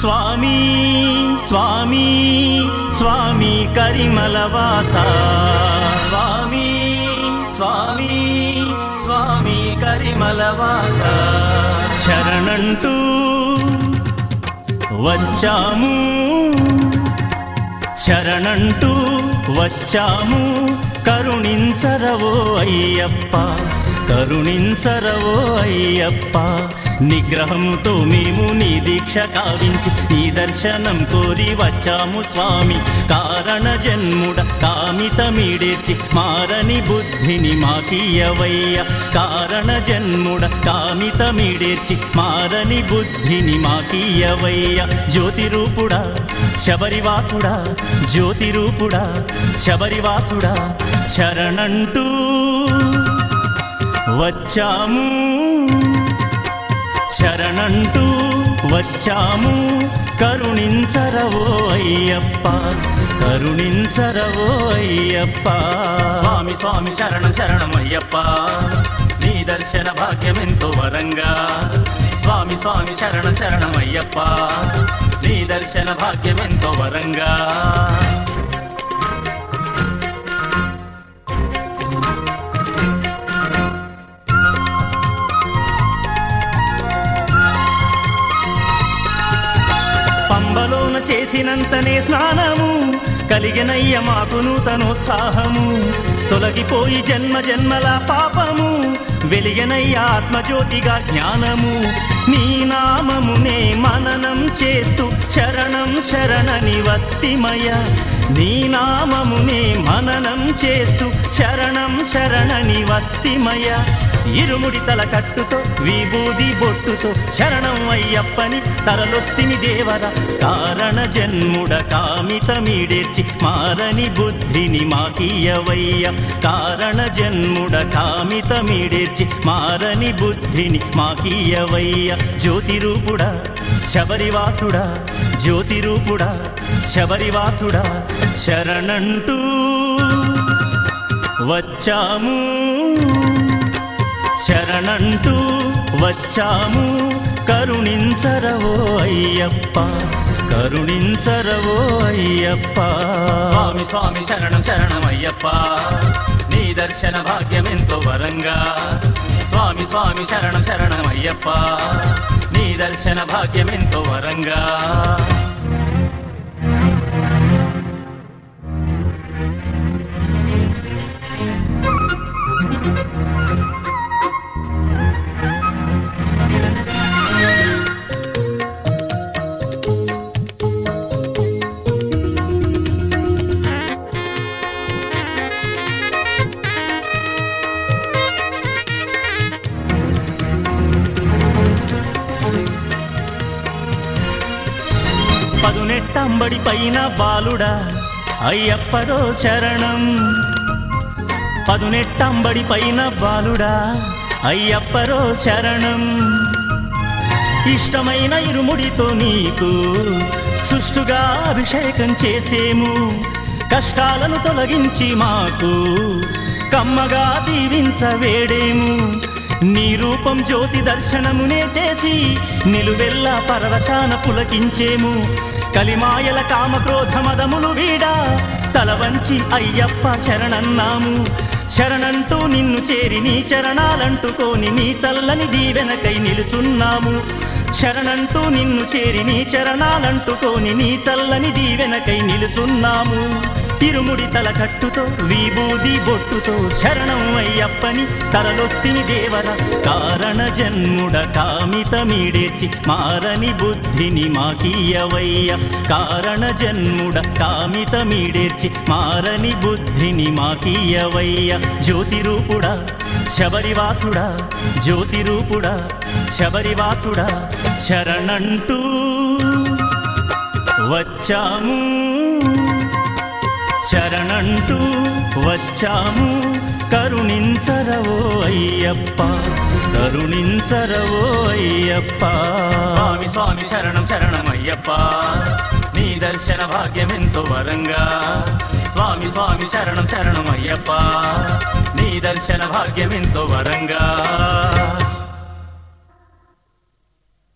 స్వామి స్వామి స్వామి కరిమలవాస స్వామి స్వామి స్వామి కరిమలవాస శరణంటూ వచ్చాము శరణంటూ వచ్చాము కరుణించరవో అయ్యప్ప కరుణించరవో అయ్యప్ప నిగ్రహంతో మేము నీ దీక్ష కావించి నీ దర్శనం కోరి వచ్చాము స్వామి కారణ జన్ముడ కామితమీడేర్చి మారని బుద్ధిని మాకియవయ్య కారణ జన్ముడ కామితమీడేర్చి మారని బుద్ధిని మాకియవయ్య జ్యోతి రూపుడా శబరివాసుడా జ్యోతి రూపుడా శబరివాసుడా శరణంటూ వచ్చాము శరణంటూ వచ్చాము కరుణించరవో అయ్యప్ప కరుణించరవో అయ్యప్ప స్వామి స్వామి శరణం శరణం అయ్యప్ప నీ దర్శన భాగ్యమెంతో వరంగా స్వామి స్వామి శరణం శరణం అయ్యప్ప నీ దర్శన భాగ్యమెంతో వరంగా పంబలోన చేసినంతనే స్నానము కలిగినయ్య మాకు నూతనోత్సాహము తొలగిపోయి జన్మ జన్మల పాపము వెలిగనయ్య ఆత్మజ్యోతిగా జ్ఞానము నీ నామమునే మననం చేస్తూ శరణం శరణని వస్తిమయ నీ నామమునే మననం చేస్తూ శరణం శరణని వస్తిమయ ఇరుముడి తల కట్టుతో విభూది బొట్టుతో శరణం అయ్యప్పని తరలొస్తిని దేవర కారణ జన్ముడ కామితమీడేర్చి మారని బుద్ధిని మాకియవయ్య కారణ జన్ముడ కామితమీడేర్చి మారని బుద్ధిని మాకియవయ్య జ్యోతి రూపుడా శబరివాసుడా జ్యోతి రూపుడా శబరివాసుడా శరణంటూ వచ్చాము శరణంటూ వచ్చాము కరుణించరవో అయ్యప్ప కరుణించరవో అయ్యప్ప స్వామి స్వామి శరణం శరణం అయ్యప్ప నీ దర్శన భాగ్యమెంతో వరంగా స్వామి స్వామి శరణం శరణం అయ్యప్ప నీ దర్శన భాగ్యమెంతో వరంగా పదునెట్టంబడి పైన బాలుడా అయ్యప్పరో శరణం పదునెట్టంబడి పైన బాలుడా అయ్యప్పరో శరణం ఇష్టమైన ఇరుముడితో నీకు సుష్టుగా అభిషేకం చేసేము కష్టాలను తొలగించి మాకు కమ్మగా దీవించవేడేము నీ రూపం జ్యోతి దర్శనమునే చేసి నిలువెల్లా పరవశాన పులకించేము కలిమాయల కామక్రోధ మదములు వీడా తల వంచి అయ్యప్ప శరణన్నాము శరణంటూ నిన్ను చేరి నీ చరణాలంటుకోని నీ చల్లని దీవెనకై నిలుచున్నాము శరణంటూ నిన్ను చేరి నీ చరణాలంటుకోని నీ చల్లని దీవెనకై నిలుచున్నాము తిరుముడి తల కట్టుతో విభూది బొట్టుతో శరణం అయ్యప్పని తరలొస్తిని దేవర కారణ జన్ముడ కామితమీడేర్చి మారని బుద్ధిని మాకీయవయ్య కారణ జన్ముడ కామితమీడేర్చి మారని బుద్ధిని మాకీయవయ్య జ్యోతి రూపుడా శబరివాసుడా జ్యోతి రూపుడా శబరివాసుడా శరణంటూ వచ్చాము శరణంటూ వచ్చాము కరుణించరవో అయ్యప్ప కరుణించరవో అయ్యప్ప స్వామి స్వామి శరణం శరణం అయ్యప్ప నీ దర్శన భాగ్యమెంతో వరంగా స్వామి స్వామి శరణం శరణం అయ్యప్ప నీ దర్శన భాగ్యమెంతో వరంగా